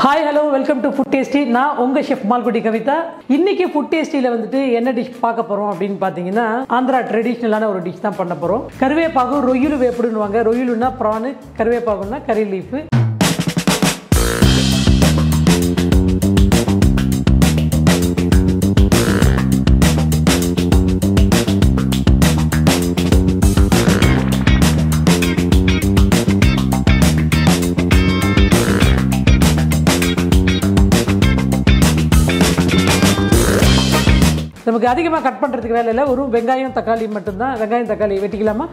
hi hello welcome to food tasty நான் உங்க chef Malgudi Kavitha இன்னைக்கு ஃபுட் டேஸ்டியில் வந்துட்டு என்ன டிஷ் பார்க்க போறோம் அப்படின்னு பார்த்தீங்கன்னா ஆந்திரா ட்ரெடிஷ்னலான ஒரு டிஷ் தான் பண்ண போறோம் கருவேப்பாகு ரொயிலு வேப்பிடுன்னுவாங்க ரொயிலுன்னா ப்ரானு கருவேப்பாகுன்னா கறி லீஃபு நமக்கு அதிகமாக கட் பண்ணுறதுக்கு வேலை இல்லை ஒரு வெங்காயம் தக்காளி மட்டும்தான் வெங்காயம் தக்காளி வெட்டிக்கலாமா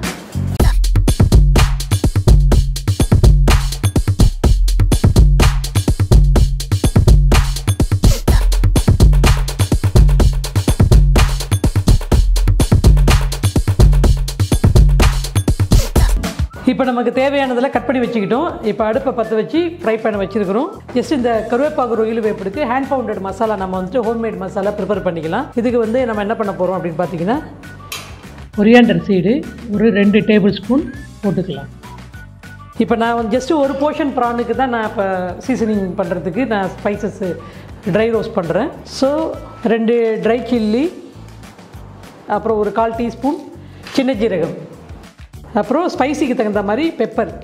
இப்போ நமக்கு தேவையானதெல்லாம் கட் பண்ணி வச்சுக்கிட்டோம் இப்போ அடுப்பை பற்ற வச்சு ஃப்ரை பண்ண வச்சுருக்கிறோம் ஜஸ்ட் இந்த கருவேப்பாகு ரொயில் வேப்பிடுக்கு ஹேண்ட் பவுண்டட் மசாலா நம்ம வந்துட்டு ஹோம்மேட் மசாலா ப்ரிப்பேர் பண்ணிக்கலாம் இதுக்கு வந்து நம்ம என்ன பண்ண போகிறோம் அப்படின்னு பார்த்தீங்கன்னா ஒரியாண்டர் சீடு ஒரு ரெண்டு டேபிள் ஸ்பூன் போட்டுக்கலாம் இப்போ நான் வந்து ஜஸ்ட்டு ஒரு போர்ஷன் ப்ரானுக்கு தான் நான் இப்போ சீசனிங் பண்ணுறதுக்கு நான் ஸ்பைசஸ் ட்ரை ரோஸ்ட் பண்ணுறேன் ஸோ ரெண்டு ட்ரை சில்லி அப்புறம் ஒரு கால் டீஸ்பூன் சின்ன ஜீரகம் அப்புறம் ஸ்பைசிக்கு தகுந்த மாதிரி பெப்பர்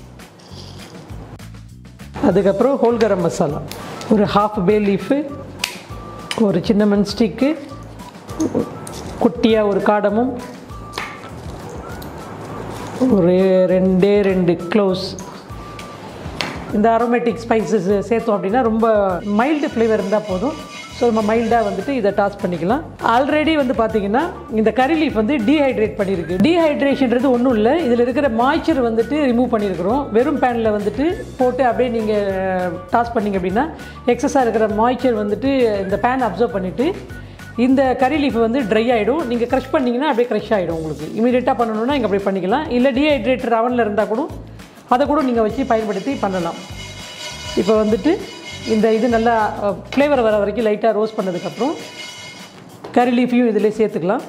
அதுக்கப்புறம் ஹோல் கரம் மசாலா ஒரு ஹாஃப் பே லீஃபு ஒரு சின்ன மண் ஸ்டிக்கு குட்டியாக ஒரு காடமும் ஒரு ரெண்டே ரெண்டு க்ளோஸ் இந்த அரோமேட்டிக் ஸ்பைசஸ் சேர்த்தோம் அப்படின்னா ரொம்ப மைல்டு ஃப்ளேவர் இருந்தால் போதும் ஸோ நம்ம மைல்டாக வந்துட்டு இதை டாஸ் பண்ணிக்கலாம் ஆல்ரெடி வந்து பார்த்தீங்கன்னா இந்த கறி லீஃப் வந்து டீஹைட்ரேட் பண்ணியிருக்கு டீஹைட்ரேஷன்றது ஒன்றும் இல்லை இதில் இருக்கிற மாய்ச்சர் வந்துட்டு ரிமூவ் பண்ணியிருக்கிறோம் வெறும் பேனில் வந்துட்டு போட்டு அப்படியே நீங்கள் டாஸ் பண்ணிங்க அப்படின்னா எக்ஸஸாக இருக்கிற மாய்ச்சர் வந்துட்டு இந்த பேன் அப்சர்வ் பண்ணிவிட்டு இந்த கறி லீஃப் வந்து ட்ரை ஆகிடும் நீங்கள் க்ரஷ் பண்ணிங்கன்னா அப்படியே க்ரஷ் ஆகிடும் உங்களுக்கு இமீடியட்டாக பண்ணணுன்னா இங்கே அப்படி பண்ணிக்கலாம் இல்லை டீஹைட்ரேட்டர் அவனில் இருந்தால் கூட அதை கூட நீங்கள் வச்சு பயன்படுத்தி பண்ணலாம் இப்போ வந்துட்டு இந்த இது நல்லா ஃப்ளேவர் வர வரைக்கும் லைட்டாக ரோஸ்ட் பண்ணதுக்கப்புறம் கறி லீஃபையும் இதில் சேர்த்துக்கலாம்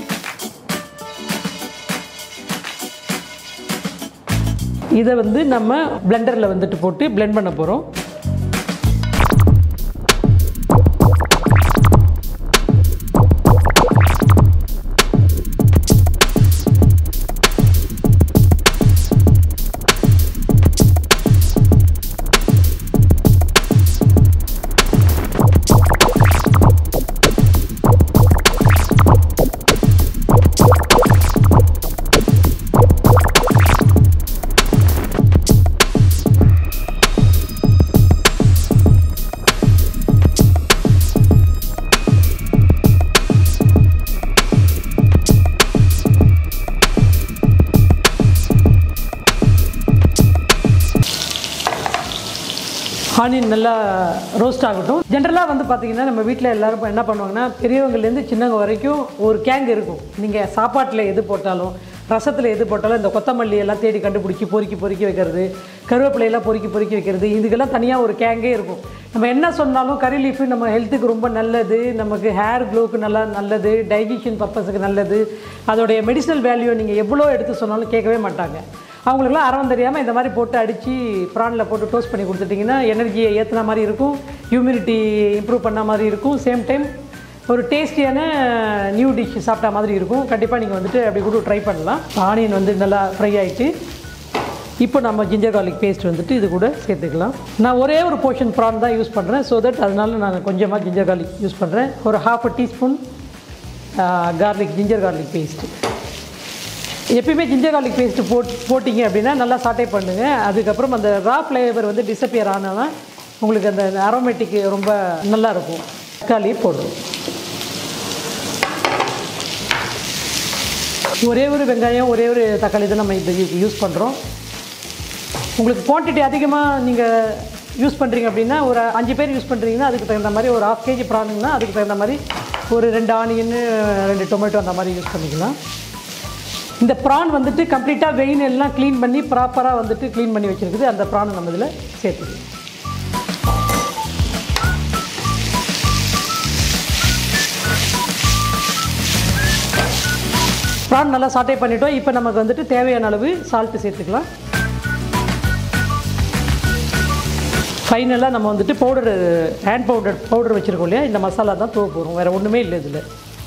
இதை வந்து நம்ம பிளெண்டரில் வந்துட்டு போட்டு blend பண்ண போகிறோம் ஆனியன் நல்லா ரோஸ்ட் ஆகட்டும் ஜென்ரலாக வந்து பார்த்தீங்கன்னா நம்ம வீட்டில் எல்லாரும் என்ன பண்ணுவாங்கன்னா பெரியவங்கலேருந்து சின்னவங்க வரைக்கும் ஒரு கேங் இருக்கும் நீங்கள் சாப்பாட்டில் எது போட்டாலும் ரசத்தில் எது போட்டாலும் இந்த கொத்தமல்லி எல்லாம் தேடி கண்டுபிடிச்சி பொறுக்கி பொறுக்கி வைக்கிறது கருவேப்பிலையெல்லாம் பொறுக்கி பொறுக்கி வைக்கிறது இதுக்கெல்லாம் தனியாக ஒரு கேங்கே இருக்கும் நம்ம என்ன சொன்னாலும் கறி லீஃபு நம்ம ஹெல்த்துக்கு ரொம்ப நல்லது நமக்கு ஹேர் க்ளோக்கு நல்லா நல்லது டைஜஷன் பர்பஸுக்கு நல்லது அதோடைய மெடிசனல் வேல்யூ நீங்கள் எவ்வளோ எடுத்து சொன்னாலும் கேட்கவே மாட்டாங்க அவங்களுக்குலாம் அறவம் தெரியாமல் இந்த மாதிரி போட்டு அடித்து ப்ரானில் போட்டு டோஸ்ட் பண்ணி கொடுத்துட்டிங்கன்னா எனர்ஜியை ஏற்றுன மாதிரி இருக்கும் ஹியூமிடிட்டி இம்ப்ரூவ் பண்ண மாதிரி இருக்கும் சேம் டைம் ஒரு டேஸ்டியான நியூ டிஷ் சாப்பிட்ட மாதிரி இருக்கும் கண்டிப்பாக நீங்கள் வந்துட்டு அப்படி கூட ட்ரை பண்ணலாம் ஆனியன் வந்து நல்லா ஃப்ரை ஆகிட்டு இப்போ நம்ம ஜிஞ்சர் garlic பேஸ்ட் வந்துட்டு இது கூட சேர்த்துக்கலாம் நான் ஒரே ஒரு போர்ஷன் ப்ரான் தான் யூஸ் பண்ணுறேன் ஸோ தட் அதனால நான் கொஞ்சமாக ஜிஞ்சர் garlic யூஸ் பண்ணுறேன் ஒரு half a teaspoon garlic ginger garlic paste எப்பயுமே ஜிஞ்சர் garlic பேஸ்ட்டு போட் போட்டிங்க அப்படின்னா நல்லா சாட்டே பண்ணுங்கள் அதுக்கப்புறம் அந்த ரா ஃப்ளேவர் வந்து டிஸப்பியர் ஆனானா உங்களுக்கு அந்த அரோமேட்டிக் ரொம்ப நல்லா இருக்கும் தக்காளி போடுறோம் ஒரே ஒரு வெங்காயம் ஒரே ஒரு தக்காளி தான் நம்ம இது யூஸ் பண்ணுறோம் உங்களுக்கு குவான்டிட்டி அதிகமாக நீங்கள் யூஸ் பண்ணுறீங்க அப்படின்னா ஒரு அஞ்சு பேர் யூஸ் பண்ணுறீங்கன்னா அதுக்கு தகுந்த மாதிரி ஒரு ஹாஃப் கேஜி ப்ரானுங்கன்னா அதுக்கு தகுந்த மாதிரி ஒரு ரெண்டு ஆனியன் ரெண்டு டொமேட்டோ அந்த மாதிரி யூஸ் பண்ணிக்கலாம் இந்த ப்ரான் வந்துட்டு கம்ப்ளீட்டாக வெயின் எல்லாம் க்ளீன் பண்ணி ப்ராப்பராக வந்துட்டு க்ளீன் பண்ணி வச்சுருக்குது அந்த ப்ரானை நம்ம இதில் சேர்த்துக்கலாம் ப்ரான் நல்லா சாட்டே பண்ணிட்டோம் இப்போ நமக்கு வந்துட்டு தேவையான அளவு சால்ட்டு சேர்த்துக்கலாம் ஃபைனலாக நம்ம வந்துட்டு பவுடர் ஹேண்ட் பவுடர் பவுடர் வச்சுருக்கோம் இல்லையா இந்த மசாலா தான் தூவ போகிறோம் வேறு ஒன்றுமே இல்லை இதில்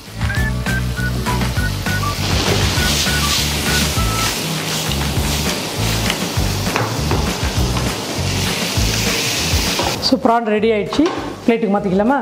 ஸோ ப்ரான் ரெடி ஆயிடுச்சு பிளேட்டுக்கு மாற்றிக்கலாமா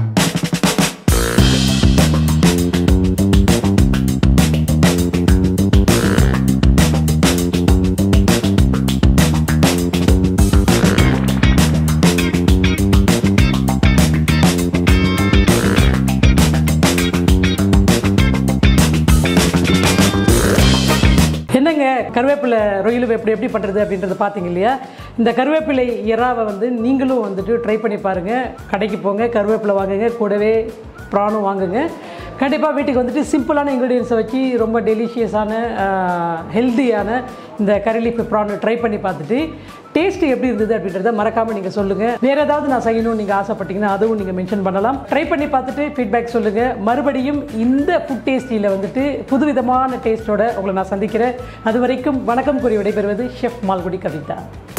என்னங்க கருவேப்பிலை ரொயில் எப்படி எப்படி பண்ணுறது அப்படின்றத பார்த்தீங்க இல்லையா இந்த கருவேப்பிலை இறாவை வந்து நீங்களும் வந்துட்டு ட்ரை பண்ணி பாருங்கள் கடைக்கு போங்க கருவேப்பிலை வாங்குங்க கூடவே ப்ரானும் வாங்குங்க கண்டிப்பாக வீட்டுக்கு வந்துட்டு சிம்பிளான இன்க்ரீடியன்ஸை வச்சு ரொம்ப டெலிஷியஸான ஹெல்த்தியான இந்த கறி லீஃப் ப்ரான் ட்ரை பண்ணி பார்த்துட்டு டேஸ்ட் எப்படி இருந்தது அப்படின்றத மறக்காமல் நீங்கள் சொல்லுங்கள் வேறு ஏதாவது நான் செய்யணும்னு நீங்கள் ஆசைப்பட்டீங்கன்னா அதுவும் நீங்கள் மென்ஷன் பண்ணலாம் ட்ரை பண்ணி பார்த்துட்டு ஃபீட்பேக் சொல்லுங்கள் மறுபடியும் இந்த ஃபுட் டேஸ்டியில் வந்துட்டு புதுவிதமான டேஸ்ட்டோட உங்களை நான் சந்திக்கிறேன் அது வரைக்கும் வணக்கம் கூறி விடைபெறுவது ஷெஃப் மால்குடி கவிதா